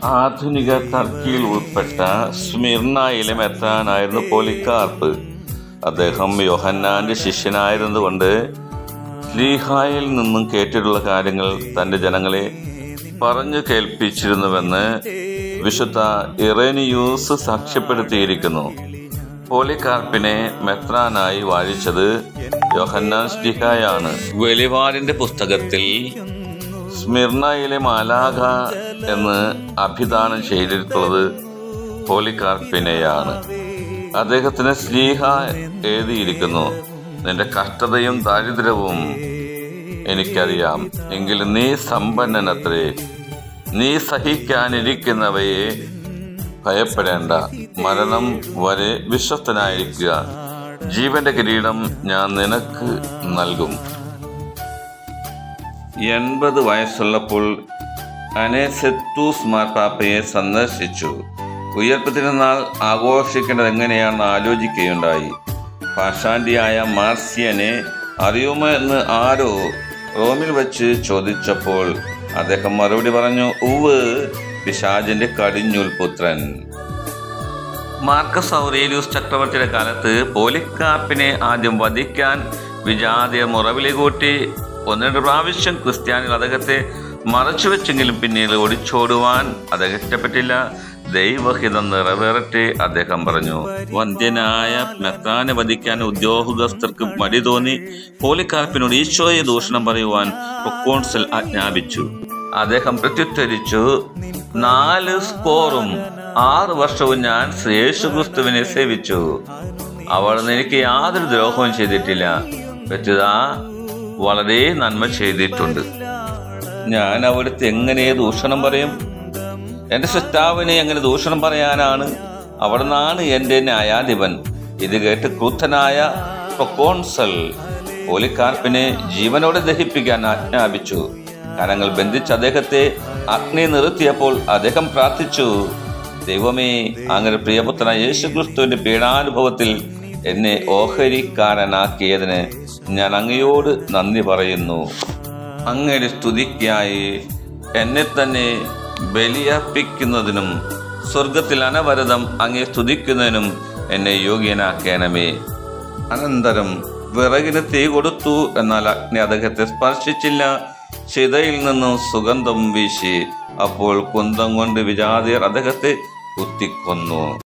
ആധുനിക ടർക്കിയിൽ ഉൾപ്പെട്ട സ്മിർണയിലെ മെത്താനായിരുന്നു പോലിക്കാർപ്പ് അദ്ദേഹം യോഹന്നാന്റെ ശിഷ്യനായിരുന്നുകൊണ്ട് ലീഹായിൽ നിന്നും കേട്ടിട്ടുള്ള കാര്യങ്ങൾ തന്റെ ജനങ്ങളെ പറഞ്ഞു കേൾപ്പിച്ചിരുന്നുവെന്ന് വിശുദ്ധ ഇറേനിയൂസ് സാക്ഷ്യപ്പെടുത്തിയിരിക്കുന്നു പോളികാർപ്പിനെ മെത്രാനായി വാഴിച്ചത് യോഹന്നാൻ സ്റ്റിഹായാണ് വെളിപാടിന്റെ പുസ്തകത്തിൽ സ്മിർണയിലെ മാലാഖ എന്ന് അഭിദാനം ചെയ്തിട്ടുള്ളത് പോളികാർപ്പിനെയാണ് അദ്ദേഹത്തിന് സ്ലീഹ എഴുതിയിരിക്കുന്നു നിന്റെ കഷ്ടതയും ദാരിദ്ര്യവും എനിക്കറിയാം എങ്കിലും നീ സമ്പന്നനത്രേ നീ സഹിക്കാനിരിക്കുന്നവയെ ഭയപ്പെടേണ്ട മരണം വരെ വിശ്വസ്തനായിരിക്കുക ജീവന്റെ കിരീടം ഞാൻ നിനക്ക് നൽകും എൺപത് വയസ്സുള്ളപ്പോൾ അനേസെത്തൂസ് മാർപ്പാപ്പയെ സന്ദർശിച്ചു ഉയർപ്പ് തിരുനാൾ ആഘോഷിക്കേണ്ടത് എങ്ങനെയാണെന്ന് ആലോചിക്കുകയുണ്ടായി പാഷാണ്ടിയായ മാർസിയനെ അറിയുമോ എന്ന് ആരോ റോമിൽ വെച്ച് ചോദിച്ചപ്പോൾ അദ്ദേഹം മറുപടി പറഞ്ഞു ഉവ് പിശാജിന്റെ കടിഞ്ഞുൽ പുത്രൻ മാർക്കസ് ഔറേലിയൂസ് ചക്രവർത്തിയുടെ കാലത്ത് പോലിക്കാർപ്പിനെ ആദ്യം വധിക്കാൻ വിജാതിയെ മുറവിലെ കൂട്ടി ഒന്ന് രണ്ട് പ്രാവശ്യം ക്രിസ്ത്യാനികൾ അദ്ദേഹത്തെ മറച്ചു വെച്ചെങ്കിലും പിന്നീട് ഒളിച്ചോടുവാൻ അദ്ദേഹം ഇഷ്ടപ്പെട്ടില്ല ദൈവഹിതം നിറവേറട്ടെ അദ്ദേഹം പറഞ്ഞു വന്ധ്യനായ മെത്രാനെ വധിക്കാൻ ഉദ്യോഗസ്ഥർക്ക് മടി തോന്നി പോലിക്കാർപ്പിനോട് ഈശോയെ ദൂഷണം പറയുവാൻ പ്രൊക്കോൺസൽ ആജ്ഞാപിച്ചു അദ്ദേഹം പ്രത്യുത്തരിച്ചു നാല് സ്കോറും ആറ് വർഷവും ഞാൻ യേശുക്രിസ്തുവിനെ സേവിച്ചു അവിടുന്ന് എനിക്ക് യാതൊരു ദ്രോഹവും ചെയ്തിട്ടില്ല വ്യക്തിത വളരെ നന്മ ചെയ്തിട്ടുണ്ട് ഞാൻ അവിടുത്തെ എങ്ങനെ ദൂഷണം പറയും എന്റെ സൃഷ്ടാവിനെ എങ്ങനെ ദൂഷണം പറയാനാണ് അവിടുന്നാണ് എന്റെ ന്യായാധിപൻ ഇത് കേട്ട് ക്രൂദ്ധനായ പ്രൊക്കോൺസൽ പോലിക്കാർപ്പിനെ ജീവനോടെ ദഹിപ്പിക്കാൻ ആജ്ഞാപിച്ചു കരങ്ങൾ ബന്ധിച്ച് അദ്ദേഹത്തെ അഗ്നി നിർത്തിയപ്പോൾ അദ്ദേഹം പ്രാർത്ഥിച്ചു ദൈവമേ അങ്ങനെ പ്രിയപുത്രനായ യേശുക്രിസ്തുവിന്റെ പീഡാനുഭവത്തിൽ എന്നെ ഓഹരിക്കാരനാക്കിയതിന് ഞാൻ അങ്ങയോട് നന്ദി പറയുന്നു അങ്ങയുടെ സ്തുതിക്കായി എന്നെ തന്നെ ബലിയർപ്പിക്കുന്നതിനും സ്വർഗത്തിൽ അനവരതം അങ്ങേ സ്തുതിക്കുന്നതിനും എന്നെ യോഗ്യനാക്കണമേ അനന്തരം വിറകിന് തീ കൊടുത്തു എന്നാൽ അഗ്നി അദ്ദേഹത്തെ സ്പർശിച്ചില്ല ചിതയിൽ നിന്നും സുഗന്ധം വീശി അപ്പോൾ കുന്തം കൊണ്ട് വിജാതിയർ അദ്ദേഹത്തെ കുത്തിക്കൊന്നു